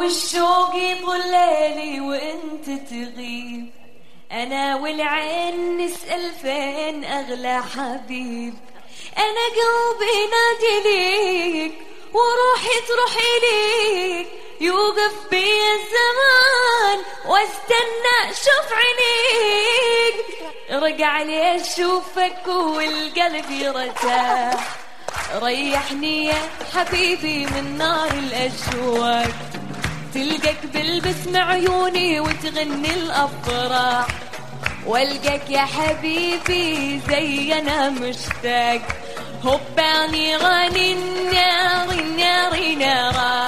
والشوق يطول ليلي وانت تغيب انا والعين نسأل فين اغلى حبيب انا قلبي نادي ليك وروحي تروح ليك يوقف بي الزمان واستنى شوف عينيك رجع لي اشوفك والقلب يرتاح ريحني يا حبيبي من نار الاشواق تلقاك بالبسم عيوني وتغني الافراح والقاك يا حبيبي زي انا مشتاق هباني غني النار النار نارا